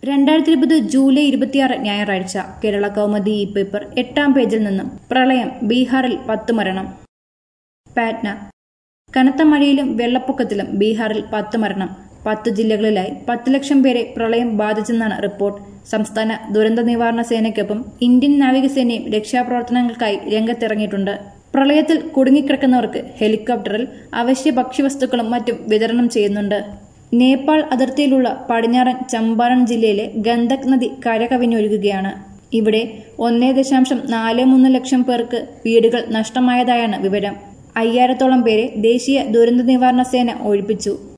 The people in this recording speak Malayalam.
രണ്ടായിരത്തി ഇരുപത് ജൂലൈ ഇരുപത്തിയാറ് ഞായറാഴ്ച കേരള കൗമുദി ഇ പേപ്പർ എട്ടാം പേജിൽ നിന്നും പ്രളയം ബീഹാറിൽ പത്ത് മരണം പാറ്റ്ന കനത്ത മഴയിലും വെള്ളപ്പൊക്കത്തിലും ബീഹാറിൽ പത്ത് മരണം പത്ത് ജില്ലകളിലായി പത്ത് ലക്ഷം പേരെ പ്രളയം ബാധിച്ചെന്നാണ് റിപ്പോർട്ട് സംസ്ഥാന ദുരന്ത നിവാരണ സേനയ്ക്കൊപ്പം ഇന്ത്യൻ നാവികസേനയും രക്ഷാപ്രവർത്തനങ്ങൾക്കായി രംഗത്തിറങ്ങിയിട്ടുണ്ട് പ്രളയത്തിൽ കുടുങ്ങിക്കിടക്കുന്നവർക്ക് ഹെലികോപ്റ്ററിൽ അവശ്യ ഭക്ഷ്യവസ്തുക്കളും മറ്റും വിതരണം ചെയ്യുന്നുണ്ട് നേപ്പാൾ അതിർത്തിയിലുള്ള പടിഞ്ഞാറൻ ചമ്പാരൻ ജില്ലയിലെ ഗന്ദക് നദി കരകവിഞ്ഞൊഴുകുകയാണ് ഇവിടെ ഒന്നേ ദശാംശം നാല് മൂന്ന് ലക്ഷം പേർക്ക് വീടുകൾ നഷ്ടമായതായാണ് വിവരം അയ്യായിരത്തോളം പേരെ ദേശീയ ദുരന്ത നിവാരണ സേന ഒഴിപ്പിച്ചു